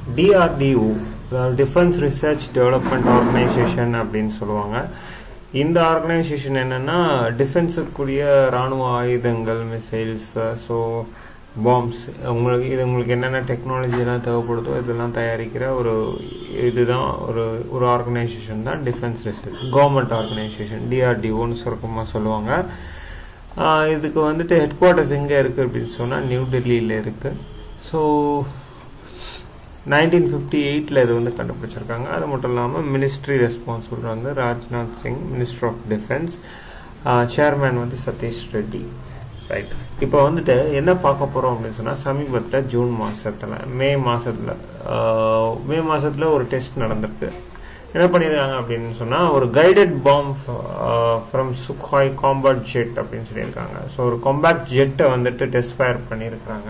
DRDO defence research development organisation அப்படின்னு சொல்லுவாங்க இந்த ஆர்கனைசேஷன் என்னென்னா டிஃபென்ஸுக்குரிய இராணுவ ஆயுதங்கள் மிசைல்ஸ் ஸோ பாம்ஸ் உங்களுக்கு இது உங்களுக்கு என்னென்ன டெக்னாலஜிலாம் தேவைப்படுதோ இதெல்லாம் தயாரிக்கிற ஒரு இதுதான் ஒரு ஒரு ஆர்கனைசேஷன் தான் டிஃபென்ஸ் ரிசர்ச் கவர்மெண்ட் ஆர்கனைசேஷன் டிஆர்டிஓன்னு சுருக்கமாக சொல்லுவாங்க இதுக்கு வந்துட்டு ஹெட் குவார்ட்டர்ஸ் எங்கே இருக்குது அப்படின்னு சொன்னால் நியூ டெல்லியில் இருக்குது ஸோ நைன்டீன் ஃபிஃப்டி எயிட்டில் இது வந்து கண்டுபிடிச்சிருக்காங்க அது மட்டும் இல்லாமல் மினிஸ்ட்ரி ரெஸ்பான்சிபிள் வந்து Rajnath Singh minister of defence chairman வந்து சதீஷ் ரெட்டி ரைட் இப்போ வந்துட்டு என்ன பார்க்க போகிறோம் அப்படின்னு சொன்னால் சமீபத்தில் ஜூன் மாதத்தில் மே மாதத்தில் மே மாதத்தில் ஒரு டெஸ்ட் நடந்திருக்கு என்ன பண்ணியிருக்காங்க அப்படின்னு சொன்னால் ஒரு guided bomb from Sukhoi combat jet அப்படின்னு சொல்லியிருக்காங்க ஸோ ஒரு காம்பாக்ட் ஜெட்டை வந்துட்டு டெஸ்ட் ஃபயர் பண்ணியிருக்கிறாங்க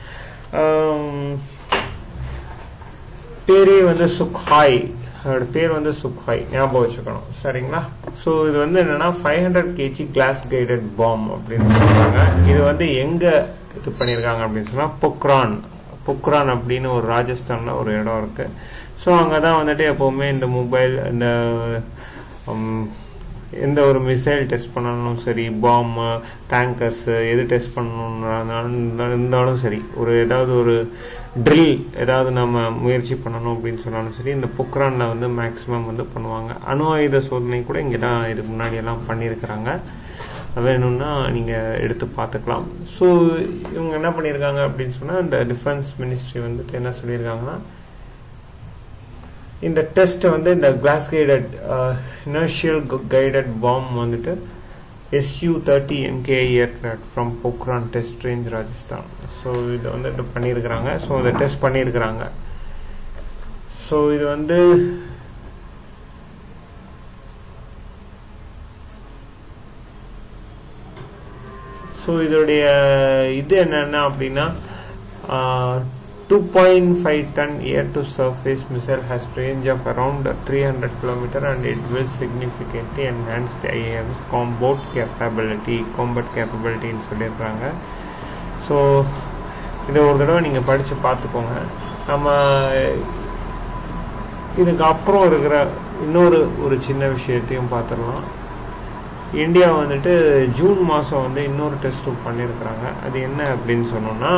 பேரே வந்து சுக்ஹாய் அதோட பேர் வந்து சுக்ஹாய் ஞாபகம் வச்சுக்கணும் சரிங்களா ஸோ இது வந்து என்னன்னா five hundred kg class guided bomb அப்படின்னு சொல்றாங்க இது வந்து எங்க இது பண்ணியிருக்காங்க அப்படின்னு சொன்னா பொக்ரான் பொக்ரான் அப்படின்னு ஒரு ராஜஸ்தான்ல ஒரு இடம் இருக்கு ஸோ அங்கே தான் வந்துட்டு எப்போவுமே இந்த மொபைல் இந்த எந்த ஒரு மிசைல் டெஸ்ட் பண்ணணும் சரி பாம் டேங்கர்ஸ் எது டெஸ்ட் பண்ணணும் இருந்தாலும் சரி ஒரு ஏதாவது ஒரு ட்ரில் ஏதாவது நம்ம முயற்சி பண்ணணும் அப்படின்னு சொன்னாலும் சரி இந்த பொக்ரானில் வந்து மேக்ஸிமம் வந்து பண்ணுவாங்க அணு ஆயுத சோதனை கூட இங்கே தான் இதுக்கு முன்னாடி எல்லாம் பண்ணியிருக்கிறாங்க வேணும்னா நீங்கள் எடுத்து பார்த்துக்கலாம் ஸோ இவங்க என்ன பண்ணியிருக்காங்க அப்படின்னு சொன்னால் இந்த டிஃபென்ஸ் மினிஸ்ட்ரி வந்துட்டு என்ன சொல்லியிருக்காங்கன்னா இந்த டெஸ்ட் வந்து இந்த class guided inertial guided bomb வந்துட்டு SU thirty MK aircraft from Pokhran test range Rajasthan so இது வந்துட்டு பண்ணியிருக்கிறாங்க ஸோ இதை டெஸ்ட் பண்ணியிருக்கிறாங்க ஸோ இது வந்து ஸோ இதோடைய இது என்னென்ன அப்படின்னா two point five ton air to surface missile has range of around three hundred kilometer and it will significantly enhance the IAF's combat capability combat கேப்பபிலிட்டின்னு சொல்லியிருக்காங்க ஸோ இதை ஒரு தடவை நீங்கள் படித்து பார்த்துக்கோங்க நம்ம இதுக்கு அப்புறம் இருக்கிற இன்னொரு ஒரு சின்ன விஷயத்தையும் பார்த்துடலாம் இந்தியா வந்துட்டு ஜூன் மாதம் வந்து இன்னொரு டெஸ்ட்டும் பண்ணியிருக்கிறாங்க அது என்ன அப்படின்னு சொன்னோம்னா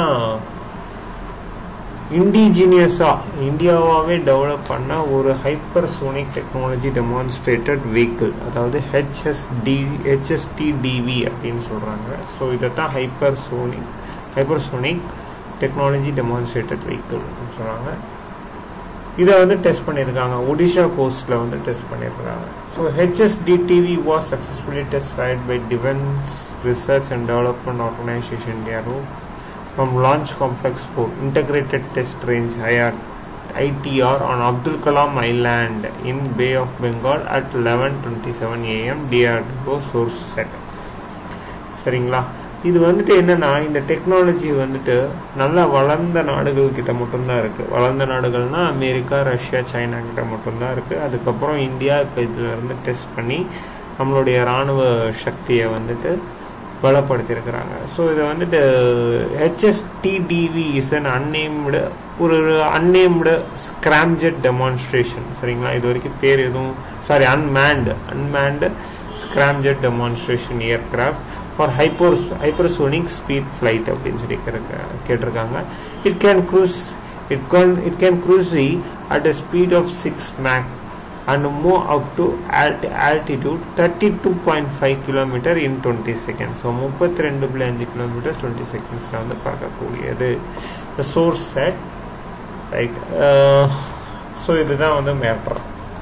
இண்டிஜினியஸாக இந்தியாவாகவே டெவலப் பண்ண ஒரு hypersonic technology demonstrated vehicle அதாவது ஹெச்எஸ்டி ஹெச்எஸ்டிடிவி அப்படின்னு சொல்கிறாங்க ஸோ இதை தான் hypersonic hypersonic technology demonstrated vehicle அப்படின்னு சொல்கிறாங்க இதை வந்து டெஸ்ட் பண்ணியிருக்காங்க ஒடிஷா கோஸ்டில் வந்து டெஸ்ட் பண்ணியிருக்காங்க so HSTDV was successfully test fired by defence research and development organisation இந்தியாரோ from Launch Complex 4 Integrated Test Range ITR on Abdul Kalam Island in Bay of Bengal at 11:27 am DRDO source set சரிங்களா இது வந்துட்டு என்னன்னா இந்த technology வந்துட்டு நல்லா வளர்ந்த நாடுகள் கிட்ட மட்டும்தான் இருக்கு வளர்ந்த நாடுகள்னா அமெரிக்கா ரஷ்யா சைனா கிட்ட மட்டும்தான் இருக்கு அதுக்கப்புறம் இந்தியா இப்போ இதுல இருந்து டெஸ்ட் பண்ணி நம்மளுடைய இராணுவ சக்தியை வந்துட்டு பலப்படுத்தியிருக்கிறாங்க ஸோ இதை வந்துட்டு ஹெச்எஸ்டிடிவி இஸ் அன் அன்னேம்டு ஒரு அன்னேம்டு ஸ்கிராம்ஜெட் டெமான்ஸ்ட்ரேஷன் சரிங்களா இது வரைக்கும் பேர் எதுவும் sorry unmanned unmanned scramjet demonstration aircraft for hyper hypersonic speed flight அப்படின்னு சொல்லி கேட்டிருக்காங்க it can cruise it can it can cruise at a speed of six mach and move up to alt altitude 32.5 km in 20 seconds so முப்பத்தி ரெண்டு புள்ளி அஞ்சு kilometres twenty செகண்ட்ஸில் வந்து பறக்கக்கூடியது the source set right so இதுதான் வந்து மேட்ரு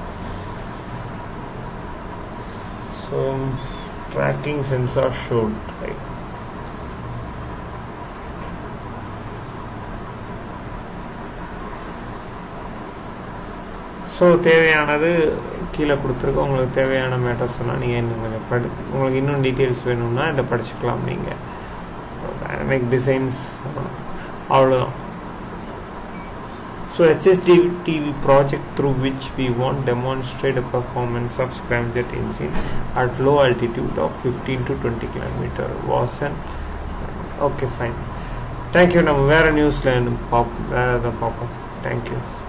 so tracking sensor shot right so தேவையானது கீழே கொடுத்துருக்கோம் உங்களுக்கு தேவையான மேட்டர்ஸ் எல்லாம் நீங்கள் இன்னும் கொஞ்சம் படி உங்களுக்கு இன்னும் டீட்டெயில்ஸ் வேணும்னா இதை படிச்சுக்கலாம் நீங்கள் டைனமிக் டிசைன்ஸ் அவ்வளோதான் so HSD TV project through which we want demonstrate a performance of scramjet engine at low altitude of 15 to 20 kilometer was an okay fine thank you நம்ம வேறு நியூஸில் பார்ப்போம் வேறு எதாவது பார்ப்போம் தேங்க்யூ